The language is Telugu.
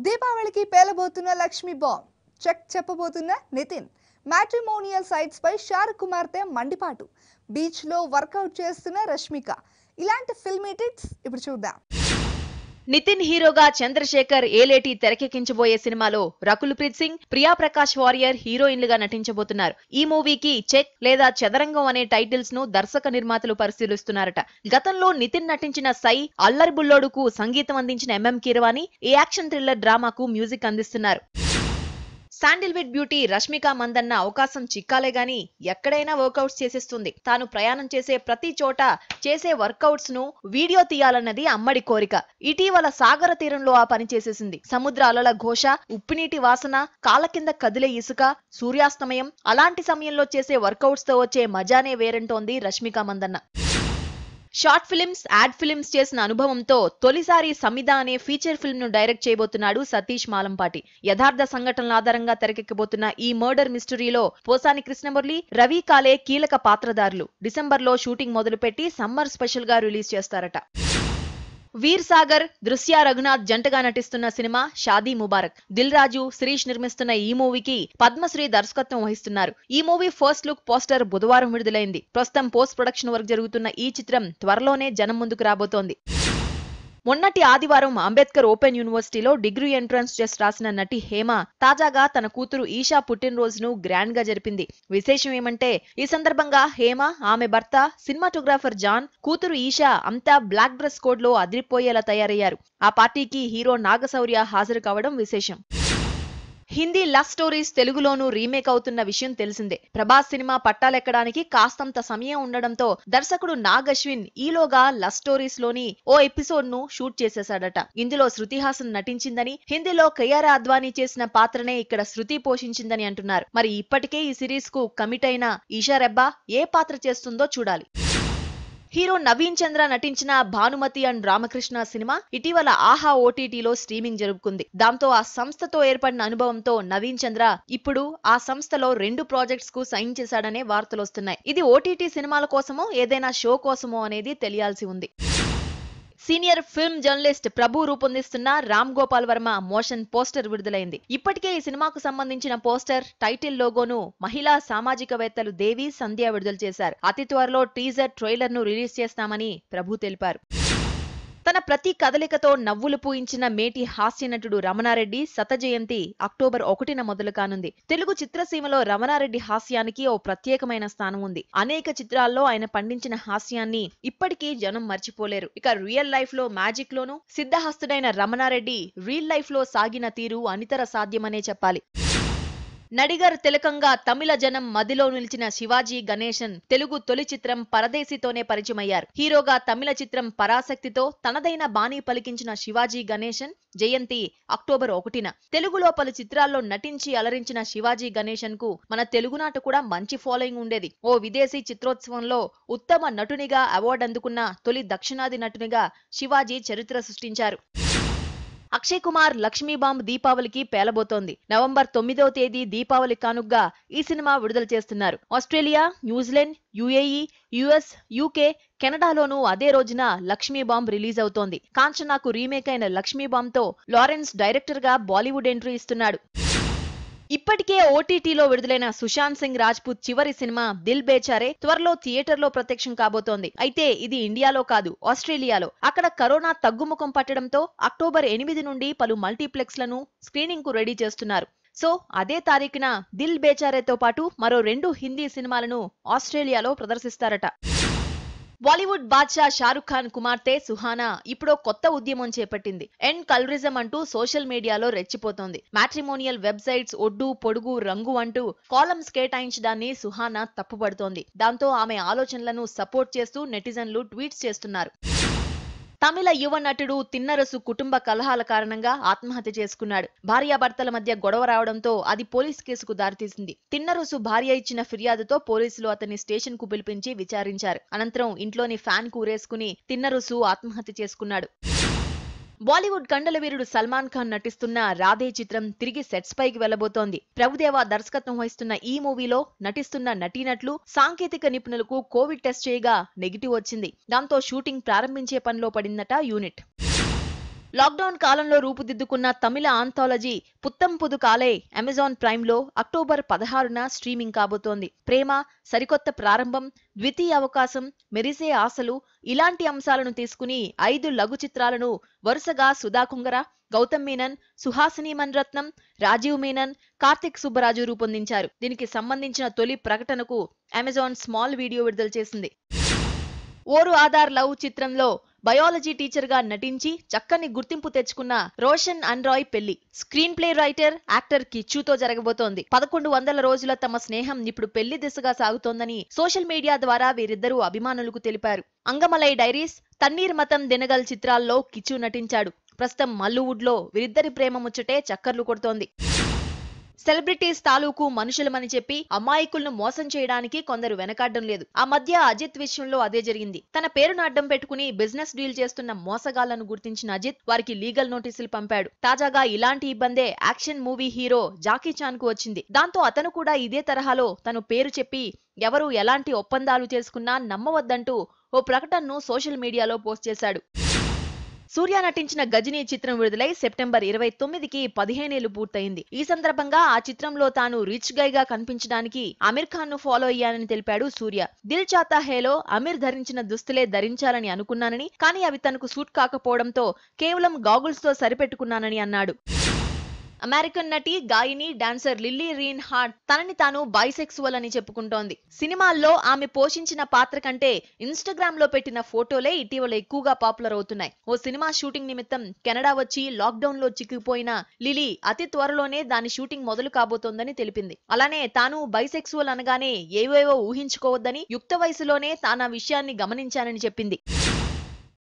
దీపావళికి పేలబోతున్న లక్ష్మీ బాంబ్ చెక్ చెప్పబోతున్న నితిన్ మ్యాట్రిమోనియల్ సైట్స్ పై షారుఖ్ కుమార్తె మండిపాటు బీచ్ లో వర్కౌట్ చేస్తున్న రష్మిక ఇలాంటి ఫిల్మీ టిప్స్ ఇప్పుడు చూద్దాం నితిన్ హీరోగా చంద్రశేఖర్ ఏలేటి తెరకెక్కించబోయే సినిమాలో రకుల్ ప్రీత్ సింగ్ ప్రియా ప్రకాష్ వారియర్ హీరోయిన్లుగా నటించబోతున్నారు ఈ మూవీకి చెక్ లేదా చదరంగం అనే టైటిల్స్ ను దర్శక నిర్మాతలు పరిశీలిస్తున్నారట గతంలో నితిన్ నటించిన సై అల్లరి బుల్లోడుకు సంగీతం అందించిన ఎంఎం కీరవాణి ఈ యాక్షన్ థ్రిల్లర్ డ్రామాకు మ్యూజిక్ అందిస్తున్నారు శాండిల్వుడ్ బ్యూటీ రష్మిక మందన్న అవకాశం చిక్కాలే గాని ఎక్కడైనా వర్కౌట్స్ చేసేస్తుంది తాను ప్రయాణం చేసే ప్రతి చోట చేసే వర్కౌట్స్ ను వీడియో తీయాలన్నది అమ్మడి కోరిక ఇటీవల సాగర తీరంలో ఆ పని చేసేసింది సముద్ర అలల ఘోష ఉప్పునీటి వాసన కాళ్ళ కింద కదిలే ఇసుక సూర్యాస్తమయం అలాంటి సమయంలో చేసే వర్కౌట్స్ తో వచ్చే మజానే వేరంటోంది Rashmika Mandanna short films ad films చేసిన అనుభవంతో తొలిసారి సమిద అనే ఫీచర్ ఫిల్మ్ ను డైరెక్ట్ చేయబోతున్నాడు సతీష్ మాలంపాటి యథార్థ సంఘటనల ఆధారంగా తెరకెక్కబోతున్న ఈ మర్డర్ మిస్టరీలో పోసాని కృష్ణమురళి రవి కాలే కీలక పాత్రధారులు డిసెంబర్ లో షూటింగ్ మొదలుపెట్టి సమ్మర్ స్పెషల్ గా రిలీజ్ చేస్తారట వీర్ సాగర్ దృశ్య రఘునాథ్ జంటగా నటిస్తున్న సినిమా షాదీ ముబారక్ దిల్ రాజు శిరీష్ నిర్మిస్తున్న ఈ మూవీకి పద్మశ్రీ దర్శకత్వం వహిస్తున్నారు ఈ మూవీ ఫస్ట్ లుక్ పోస్టర్ బుధవారం విడుదలైంది ప్రస్తుతం పోస్ట్ ప్రొడక్షన్ వర్క్ జరుగుతున్న ఈ చిత్రం త్వరలోనే జనం ముందుకు రాబోతోంది మొన్నటి ఆదివారం అంబేద్కర్ ఓపెన్ యూనివర్సిటీలో డిగ్రీ ఎంట్రన్స్ టెస్ట్ రాసిన నటి హేమ తాజాగా తన కూతురు ఈషా పుట్టినరోజును గ్రాండ్ గా జరిపింది విశేషం ఏమంటే ఈ సందర్భంగా హేమ ఆమె భర్త సినిమాటోగ్రాఫర్ జాన్ కూతురు ఈషా అంతా బ్లాక్ డ్రెస్ కోడ్ లో అదిరిపోయేలా తయారయ్యారు ఆ పార్టీకి హీరో నాగశౌర్య హాజరు కావడం విశేషం హిందీ లవ్ స్టోరీస్ తెలుగులోనూ రీమేక్ అవుతున్న విషయం తెలిసిందే ప్రభాస్ సినిమా పట్టాలెక్కడానికి కాస్తంత సమయం ఉండడంతో దర్శకుడు నాగ్ అశ్విన్ ఈలోగా లవ్ స్టోరీస్ లోని ఓ ఎపిసోడ్ ను షూట్ చేసేశాడట ఇందులో శృతి హాసన్ నటించిందని హిందీలో కయారా అద్వానీ చేసిన పాత్రనే ఇక్కడ శృతి పోషించిందని అంటున్నారు మరి ఇప్పటికే ఈ సిరీస్ కు కమిట్ అయిన ఈషా రెబ్బా ఏ పాత్ర చేస్తుందో చూడాలి హీరో నవీన్ చంద్ర నటించిన భానుమతి అండ్ రామకృష్ణ సినిమా ఇటీవల ఆహా ఓటీటీలో స్ట్రీమింగ్ జరుపుకుంది దాంతో ఆ సంస్థతో ఏర్పడిన అనుభవంతో నవీన్ చంద్ర ఇప్పుడు ఆ సంస్థలో రెండు ప్రాజెక్ట్స్ కు సైన్ చేశాడనే వార్తలు వస్తున్నాయి ఇది ఓటీటీ సినిమాల కోసమో ఏదైనా షో కోసమో అనేది తెలియాల్సి ఉంది సీనియర్ ఫిల్మ్ జర్నలిస్ట్ ప్రభు రూపొందిస్తున్న రామ్ గోపాల్ వర్మ మోషన్ పోస్టర్ విడుదలైంది ఇప్పటికే ఈ సినిమాకు సంబంధించిన పోస్టర్ టైటిల్ లోగోను మహిళా సామాజికవేత్తలు దేవి సంధ్య విడుదల చేశారు అతి త్వరలో టీజర్ ట్రైలర్ ను రిలీజ్ చేస్తామని ప్రభు తెలిపారు తన ప్రతి కదలికతో నవ్వులు పూయించిన మేటి హాస్య నటుడు రమణారెడ్డి శత జయంతి అక్టోబర్ ఒకటిన మొదలు కానుంది తెలుగు చిత్రసీమలో రమణారెడ్డి హాస్యానికి ఓ ప్రత్యేకమైన స్థానం ఉంది అనేక చిత్రాల్లో ఆయన పండించిన హాస్యాన్ని ఇప్పటికీ జనం మర్చిపోలేరు ఇక రియల్ లైఫ్ లో మ్యాజిక్ లోను సిద్ధహస్తుడైన రమణారెడ్డి రియల్ లైఫ్ లో సాగిన తీరు అనితర సాధ్యమనే చెప్పాలి నడిగర్ తిలకంగా తమిళ జనం మదిలో నిలిచిన శివాజీ గణేశన్ తెలుగు తొలి చిత్రం పరదేశితోనే పరిచయమయ్యారు హీరోగా తమిళ చిత్రం పరాశక్తితో తనదైన బాణీ పలికించిన శివాజీ గణేశన్ జయంతి అక్టోబర్ ఒకటిన తెలుగులో పలు చిత్రాల్లో నటించి అలరించిన శివాజీ గణేశన్ కు మన తెలుగునాట కూడా మంచి ఫాలోయింగ్ ఉండేది ఓ విదేశీ చిత్రోత్సవంలో ఉత్తమ నటునిగా అవార్డు అందుకున్న తొలి దక్షిణాది నటునిగా శివాజీ చరిత్ర సృష్టించారు అక్షయ్ కుమార్ లక్ష్మీబాంబ్ దీపావళికి పేలబోతోంది నవంబర్ తొమ్మిదవ తేదీ దీపావళి కానుగ్గా ఈ సినిమా విడుదల చేస్తున్నారు Australia New Zealand UAE US UK కెనడాలోనూ అదే రోజున లక్ష్మీబాంబ్ రిలీజ్ అవుతోంది కాంచనాకు రీమేక్ అయిన లక్ష్మీబాంబ్ తో లారెన్స్ డైరెక్టర్ గా బాలీవుడ్ ఎంట్రీ ఇస్తున్నాడు ఇప్పటికే ఓటీటీలో విడుదలైన సుశాంత్ సింగ్ రాజ్పూత్ చివరి సినిమా దిల్ బేచారే త్వరలో థియేటర్లో ప్రత్యక్షం కాబోతోంది అయితే ఇది ఇండియాలో కాదు ఆస్ట్రేలియాలో అక్కడ కరోనా తగ్గుముఖం పట్టడంతో అక్టోబర్ ఎనిమిది నుండి పలు మల్టీప్లెక్స్ లను స్క్రీనింగ్ కు రెడీ చేస్తున్నారు సో అదే తారీఖున దిల్ బేచారేతో పాటు మరో రెండు హిందీ సినిమాలను ఆస్ట్రేలియాలో ప్రదర్శిస్తారట బాలీవుడ్ బాద్షా షారుఖ్ ఖాన్ కుమార్తె సుహానా ఇప్పుడు కొత్త ఉద్యమం చేపట్టింది ఎండ్ కలరిజం అంటూ సోషల్ మీడియాలో రెచ్చిపోతోంది మ్యాట్రిమోనియల్ వెబ్సైట్స్ ఒడ్డు పొడుగు రంగు అంటూ కాలమ్స్ కేటాయించడాన్ని సుహానా తప్పుపడుతోంది దాంతో ఆమె ఆలోచనలను సపోర్ట్ చేస్తూ నెటిజన్లు ట్వీట్స్ చేస్తున్నారు తమిళ యువ నటుడు తిన్నరసు కుటుంబ కలహాల కారణంగా ఆత్మహత్య చేసుకున్నాడు భార్యాభర్తల మధ్య గొడవ రావడంతో అది పోలీస్ కేసుకు దారితీసింది తిన్నరసు భార్య ఇచ్చిన ఫిర్యాదుతో పోలీసులు అతన్ని స్టేషన్ కు పిలిపించి విచారించారు అనంతరం ఇంట్లోని ఫ్యాన్ కూరేసుకుని తిన్నరసు ఆత్మహత్య చేసుకున్నాడు బాలీవుడ్ కండల వీరుడు సల్మాన్ ఖాన్ నటిస్తున్న రాధే చిత్రం తిరిగి సెట్స్ పైకి వెళ్లబోతోంది ప్రభుదేవ దర్శకత్వం వహిస్తున్న ఈ మూవీలో నటిస్తున్న నటీనటులు సాంకేతిక నిపుణులకు కోవిడ్ టెస్ట్ చేయగా నెగిటివ్ వచ్చింది దాంతో షూటింగ్ ప్రారంభించే పనిలో పడిందట యూనిట్ లాక్డౌన్ కాలంలో రూపుదిద్దుకున్న తమిళ anthology Putham Pudhu Kaalai Amazon Prime లో అక్టోబర్ పదహారున స్ట్రీమింగ్ కాబోతోంది ప్రేమ సరికొత్త ప్రారంభం ద్వితీయ అవకాశం మెరిసే ఆశలు ఇలాంటి అంశాలను తీసుకుని ఐదు లఘు చిత్రాలను వరుసగా సుధా కుంగర గౌతమ్ మీనన్ సుహాసిని మన్రత్నం రాజీవ్ మీనన్ కార్తిక్ సుబ్బరాజు రూపొందించారు దీనికి సంబంధించిన తొలి ప్రకటనకు అమెజాన్ స్మాల్ వీడియో విడుదల చేసింది ఓరు ఆధార్ లవ్ చిత్రంలో బయాలజీ టీచర్ గా నటించి చక్కని గుర్తింపు తెచ్చుకున్న రోషన్ అన్రాయ్ పెళ్లి స్క్రీన్ ప్లే రైటర్ యాక్టర్ కిచ్చుతో జరగబోతోంది పదకొండు వందల రోజుల తమ స్నేహం ఇప్పుడు పెళ్లి దిశగా సాగుతోందని సోషల్ మీడియా ద్వారా వీరిద్దరూ అభిమానులకు తెలిపారు అంగమలై డైరీస్ తన్నీర్ మతం దినగల్ చిత్రాల్లో కిచ్చు నటించాడు ప్రస్తుతం మల్లువుడ్ లో వీరిద్దరి ప్రేమ ముచ్చటే చక్కర్లు కొడుతోంది సెలబ్రిటీస్ తాలూకు మనుషులమని చెప్పి అమాయకులను మోసం చేయడానికి కొందరు వెనకాడడం లేదు ఆ మధ్య అజిత్ విషయంలో అదే జరిగింది తన పేరును అడ్డం పెట్టుకుని బిజినెస్ డీల్ చేస్తున్న మోసగాళ్లను గుర్తించిన అజిత్ వారికి లీగల్ నోటీసులు పంపాడు తాజాగా ఇలాంటి ఇబ్బందే action movie hero Jackie Chan కు వచ్చింది దాంతో అతను కూడా ఇదే తరహాలో తను పేరు చెప్పి ఎవరు ఎలాంటి ఒప్పందాలు చేసుకున్నా నమ్మవద్దంటూ ఓ ప్రకటనను సోషల్ మీడియాలో పోస్ట్ చేశాడు సూర్య నటించిన గజనీ చిత్రం విడుదలై సెప్టెంబర్ ఇరవై తొమ్మిదికి పదిహేనేళ్లు పూర్తయింది ఈ సందర్భంగా ఆ చిత్రంలో తాను రిచ్ గై గా కనిపించడానికి అమీర్ ఖాన్ ను ఫాలో అయ్యానని తెలిపాడు సూర్య దిల్ చాతా హేలో అమీర్ ధరించిన దుస్తులే ధరించాలని అనుకున్నానని కానీ అవి తనకు సూట్ కాకపోవడంతో కేవలం గాగుల్స్ తో సరిపెట్టుకున్నానని అన్నాడు అమెరికన్ నటి గాయని డాన్సర్ లిల్లీ రీన్ హార్ట్ తనని తాను బైసెక్సువల్ అని చెప్పుకుంటోంది సినిమాల్లో ఆమె పోషించిన పాత్ర కంటే ఇన్స్టాగ్రామ్ లో పెట్టిన ఫోటోలే ఇటీవల ఎక్కువగా పాపులర్ అవుతున్నాయి ఓ సినిమా షూటింగ్ నిమిత్తం కెనడా వచ్చి లాక్డౌన్ లో చిక్కుపోయిన లిలీ అతి త్వరలోనే దాని షూటింగ్ మొదలు కాబోతోందని తెలిపింది అలానే తాను బైసెక్సువల్ అనగానే ఏవేవో ఊహించుకోవద్దని యుక్త వయసులోనే తాను ఆ విషయాన్ని గమనించానని చెప్పింది